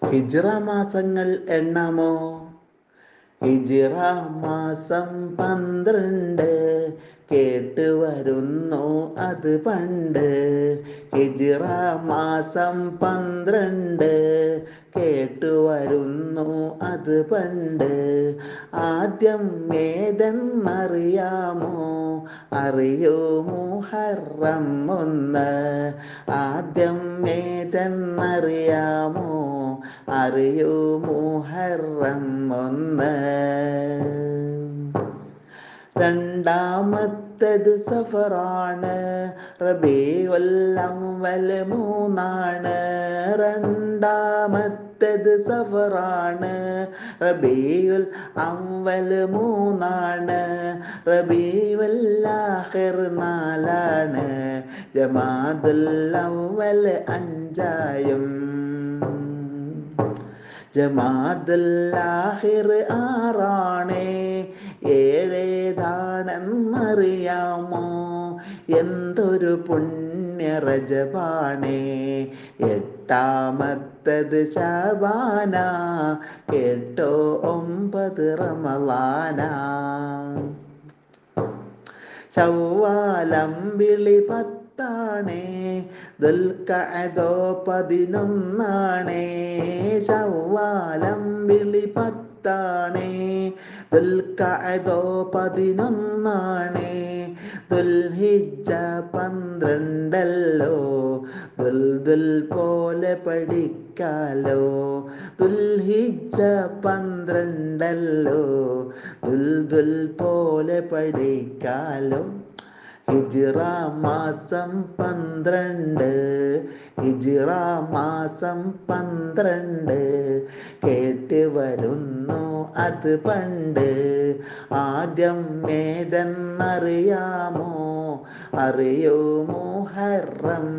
ഹിജ്റ മാസങ്ങൾ എണ്ണാമോ ഹിജ്റ മാസം പന്ത്രണ്ട് കേട്ട് വരുന്നു അത് പണ്ട് ഹിജ്റ മാസം പന്ത്രണ്ട് കേട്ടു വരുന്നു അത് പണ്ട് ആദ്യം ഏതെന്നറിയാമോ അറിയൂ മുഹറം ഒന്ന് ആദ്യം ഏതെന്നറിയാമോ അറിയൂ മുഹറം ഒന്ന് രണ്ടാമത്തത് സഫറാണ് റബീവല്ലവൽ മൂന്നാണ് രണ്ടാമത്തത് സഫറാണ് റബീഉൽ അവൽ മൂന്നാണ് റബീവല്ലാഹിർ നാലാണ് ജമാദുൽ അവൽ അഞ്ചായും ജമാദുല്ലാഹിർ ആറാണേ ഏഴേതാണെന്നറിയാമോ എന്തൊരു പുണ്യറജപാണേ എട്ടാമത്തത് ശബാന കേട്ടോ ഒമ്പത് റമലാന ചവ്വാലമ്പിളി പത്താണേ ദുൽക്കതോ പതിനൊന്നാണേ ചവ്വാലമ്പിളി പത്താണേ ദുൽക്കതോ പതിനൊന്നാണേ ദുൽഹിജ പന്ത്രണ്ടല്ലോ ദുൽദുൽ പോലെ പഠിക്കാലോ ദുൽഹിജ പന്ത്രണ്ടല്ലോ ദുൽദുൽ പോലെ പഠിക്കാലോ ഹിജിറ മാസം പന്ത്രണ്ട് ഹിജിറ മാസം പന്ത്രണ്ട് കേട്ട് വരുന്നു അത് പണ്ട് ആദ്യം ഏതെന്നറിയാമോ അറിയോ മുഹറം